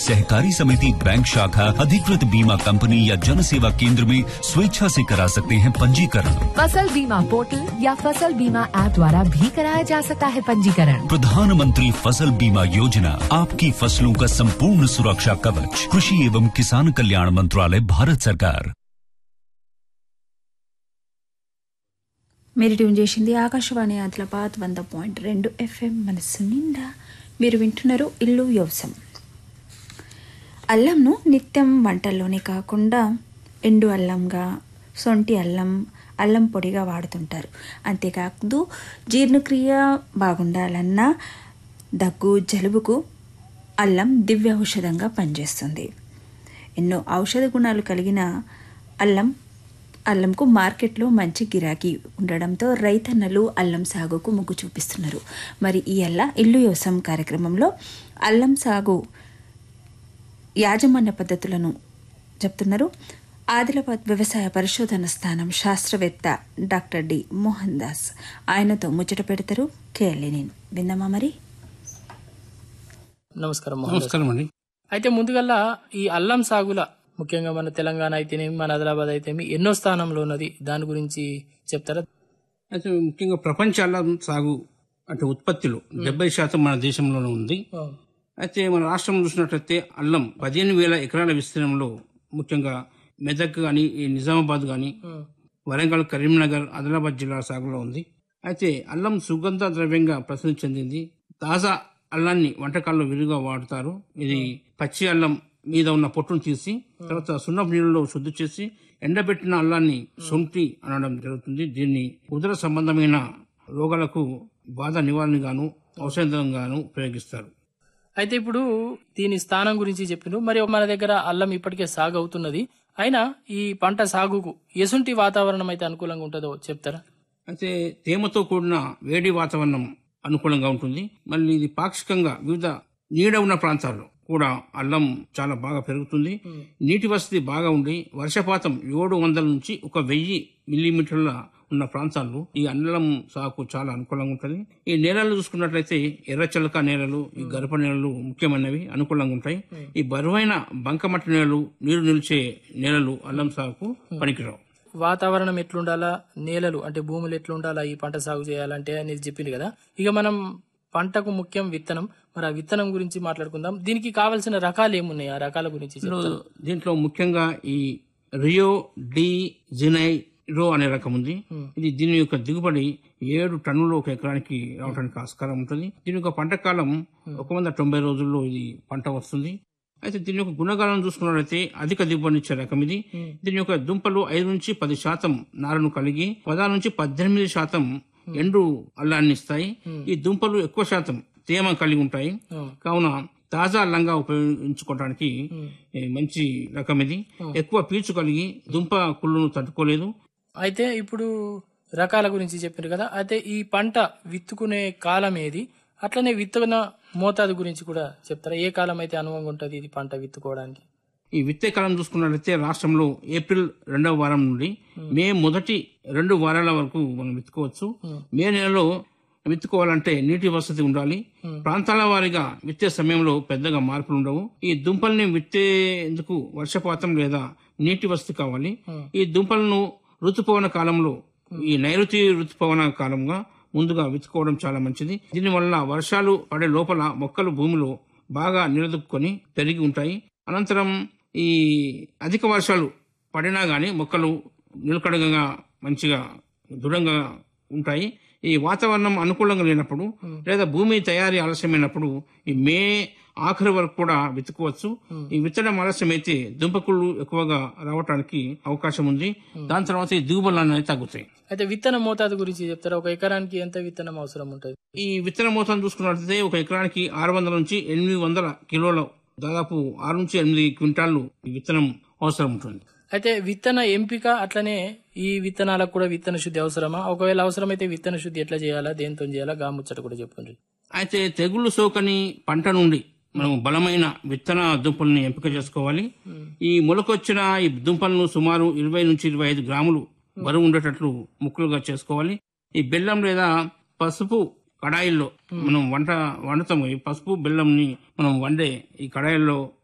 सहकारी समिति बैंक शाखा अधिकृत बीमा कंपनी या जन सेवा केंद्र में स्वेच्छा से करा सकते हैं पंजीकरण फसल बीमा पोर्टल या फसल बीमा ऐप द्वारा भी कराया जा सकता है पंजीकरण प्रधानमंत्री फसल बीमा योजना आपकी फसलों का संपूर्ण सुरक्षा कवच कृषि एवं किसान कल्याण मंत्रालय भारत सरकार మీరు ట్యూన్ చేసింది ఆకాశవాణి ఆదిలాబాద్ వంద పాయింట్ రెండు ఎఫ్ఎం మనస్సు నిండా మీరు వింటున్నారు ఇల్లు వ్యవసాయం అల్లంను నిత్యం వంటల్లోనే కాకుండా ఎండు అల్లంగా సొంటి అల్లం అల్లం పొడిగా వాడుతుంటారు అంతేకాదు జీర్ణక్రియ బాగుండాలన్నా దగ్గు జలుబుకు అల్లం దివ్య ఔషధంగా పనిచేస్తుంది ఎన్నో ఔషధ గుణాలు కలిగిన అల్లం అల్లంకు మార్కెట్లో మంచి గిరాకీ ఉండడంతో రైతన్నలు అల్లం సాగుకు మొగ్గు చూపిస్తున్నారు మరి ఈ అల్ల ఇల్లు వ్యవసాయం కార్యక్రమంలో అల్లం సాగు యాజమాన్య పద్ధతులను చెప్తున్నారు ఆదిలాబాద్ వ్యవసాయ పరిశోధన స్థానం శాస్త్రవేత్త డాక్టర్ డి మోహన్ దాస్ ఆయనతో ముచ్చట పెడతారు కేఎల్ఎన్ విందామా మరి నమస్కారం మోహన్ దాస్. నమస్కారం అండి అయితే ముందుగల్లా ఈ అల్లం సాగుల ముఖ్యంగా మన తెలంగాణ అయితేనేమి మన ఆదిలాబాద్ అయితేమి ఎన్నో స్థానంలో ఉన్నది దాని గురించి చెప్తారా అయితే ముఖ్యంగా ప్రపంచ అల్లం సాగు అంటే ఉత్పత్తిలో డెబ్బై శాతం మన దేశంలోనే ఉంది అయితే మన రాష్ట్రం చూసినట్లయితే అల్లం పదిహేను వేల ఎకరాల విస్తీర్ణంలో ముఖ్యంగా మెదక్ కానీ ఈ నిజామాబాద్ కానీ వరంగల్ కరీంనగర్ ఆదిలాబాద్ జిల్లా సాగులో ఉంది అయితే అల్లం సుగంధ ద్రవ్యంగా ప్రసిద్ధి చెందింది తాజా అల్లాన్ని వంటకాల్లో విరిగా వాడుతారు ఇది పచ్చి అల్లం మీద ఉన్న పొట్టును తీసి తర్వాత సున్నపు నీళ్ళలో శుద్ధి చేసి ఎండబెట్టిన అల్లాన్ని సొంటి అనడం జరుగుతుంది దీన్ని ఉదర సంబంధమైన రోగాలకు బాధ నివారణగాను ఔషధంగాను ఉపయోగిస్తారు అయితే ఇప్పుడు దీని స్థానం గురించి చెప్పిండ్రు మరి మన దగ్గర అల్లం ఇప్పటికే సాగు అవుతున్నది అయినా ఈ పంట సాగుకు ఎసుంటి వాతావరణం అయితే అనుకూలంగా ఉంటుందో చెప్తారా అయితే తేమతో కూడిన వేడి వాతావరణం అనుకూలంగా ఉంటుంది మళ్ళీ ఇది పాక్షికంగా వివిధ నీడ ఉన్న ప్రాంతాల్లో కూడా అల్లం చాలా బాగా పెరుగుతుంది నీటి వసతి బాగా ఉండి వర్షపాతం ఏడు వందల నుంచి ఒక వెయ్యి మిల్లీమీటర్ల ఉన్న ప్రాంతాల్లో ఈ అల్లం సాగు చాలా అనుకూలంగా ఉంటుంది ఈ నేలలు చూసుకున్నట్లయితే ఎర్రచలక నేలలు ఈ గరప నేలలు ముఖ్యమైనవి అనుకూలంగా ఉంటాయి ఈ బరువైన బంకమట్టి నేలలు నీరు నిలిచే నేలలు అల్లం సాగుకు పనికిరావు వాతావరణం ఎట్లుండాలా నేలలు అంటే భూములు ఎట్లుండాలా ఈ పంట సాగు చేయాలంటే అనేది చెప్పింది కదా ఇక మనం పంటకు ముఖ్యం విత్తనం మరి ఆ విత్తనం గురించి మాట్లాడుకుందాం దీనికి కావాల్సిన రకాలు ఏమున్నాయి ఆ రకాల గురించి చెప్తారా? దీంట్లో ముఖ్యంగా ఈ రియో డి జినైరో అనే రకం ఉంది ఇది దీని యొక్క దిగుబడి ఏడు టన్నులు ఒక ఎకరానికి రావడానికి ఆస్కారం ఉంటుంది దీని యొక్క పంట కాలం ఒక వంద తొంభై రోజుల్లో ఇది పంట వస్తుంది అయితే దీని యొక్క గుణగాలను చూసుకున్నట్లయితే అధిక దిగుబడినిచ్చే రకం ఇది దీని యొక్క దుంపలు ఐదు నుంచి పది శాతం నారను కలిగి పదహారు నుంచి పద్దెనిమిది శాతం ఎండు అల్లాన్ని ఇస్తాయి ఈ దుంపలు ఎక్కువ శాతం తేమ కలిగి ఉంటాయి కావున తాజా అల్లంగా ఉపయోగించుకోవడానికి ఏ, మంచి రకం ఇది ఎక్కువ పీచు కలిగి దుంప కుళ్ళును తట్టుకోలేదు అయితే ఇప్పుడు రకాల గురించి చెప్పారు కదా అయితే ఈ పంట విత్తుకునే కాలం ఏది అట్లనే విత్తన మోతాదు గురించి కూడా చెప్తారా ఏ కాలం అయితే అనువంగా ఉంటుంది ఇది పంట విత్తుకోవడానికి ఈ విత్తే కాలం చూసుకున్నట్లయితే రాష్ట్రంలో ఏప్రిల్ రెండవ వారం నుండి మే మొదటి రెండు వారాల వరకు మనం విత్తుకోవచ్చు మే నెలలో విత్తుకోవాలంటే నీటి వసతి ఉండాలి ప్రాంతాల వారీగా విత్తే సమయంలో పెద్దగా మార్పులు ఉండవు ఈ దుంపల్ని విత్తేందుకు వర్షపాతం లేదా నీటి వసతి కావాలి ఈ దుంపలను ఋతుపవన కాలంలో ఈ నైరుతి ఋతుపవన కాలంగా ముందుగా విత్తుకోవడం చాలా మంచిది దీనివల్ల వర్షాలు పడే లోపల మొక్కలు భూమిలో బాగా నిలదొక్కుని పెరిగి ఉంటాయి అనంతరం ఈ అధిక వర్షాలు పడినా గాని మొక్కలు నిలకడగా మంచిగా దృఢంగా ఉంటాయి ఈ వాతావరణం అనుకూలంగా లేనప్పుడు లేదా భూమి తయారీ ఆలస్యమైనప్పుడు ఈ మే ఆఖరి వరకు కూడా విత్తుకోవచ్చు ఈ విత్తనం ఆలస్యమైతే దుంపకుళ్ళు ఎక్కువగా రావటానికి అవకాశం ఉంది దాని తర్వాత ఈ దిగుబడులు అనేవి తగ్గుతాయి అయితే విత్తన మోతాదు గురించి చెప్తారా ఒక ఎకరానికి ఎంత విత్తనం అవసరం ఉంటుంది ఈ విత్తన మోతాదు చూసుకున్నట్లయితే ఒక ఎకరానికి ఆరు వందల నుంచి ఎనిమిది వందల కిలోల దాదాపు ఆరు నుంచి ఎనిమిది క్వింటాళ్లు ఈ విత్తనం అవసరం ఉంటుంది అయితే విత్తన ఎంపిక అట్లనే ఈ విత్తనాలకు కూడా విత్తన శుద్ధి అవసరమా ఒకవేళ అవసరమైతే విత్తన శుద్ధి ఎట్లా చేయాలా దేంతో చేయాలా గా ముచ్చట కూడా చెప్పండి అయితే తెగుళ్ళు సోకని పంట నుండి మనం బలమైన విత్తన దుంపల్ని ఎంపిక చేసుకోవాలి ఈ మొలకొచ్చిన ఈ దుంపలను సుమారు ఇరవై నుంచి ఇరవై ఐదు గ్రాములు బరువు ఉండేటట్లు ముక్కలుగా చేసుకోవాలి ఈ బెల్లం లేదా పసుపు కడాయిల్లో మనం వంట వండుతాము ఈ పసుపు బెల్లంని మనం వండే ఈ కడాయిల్లో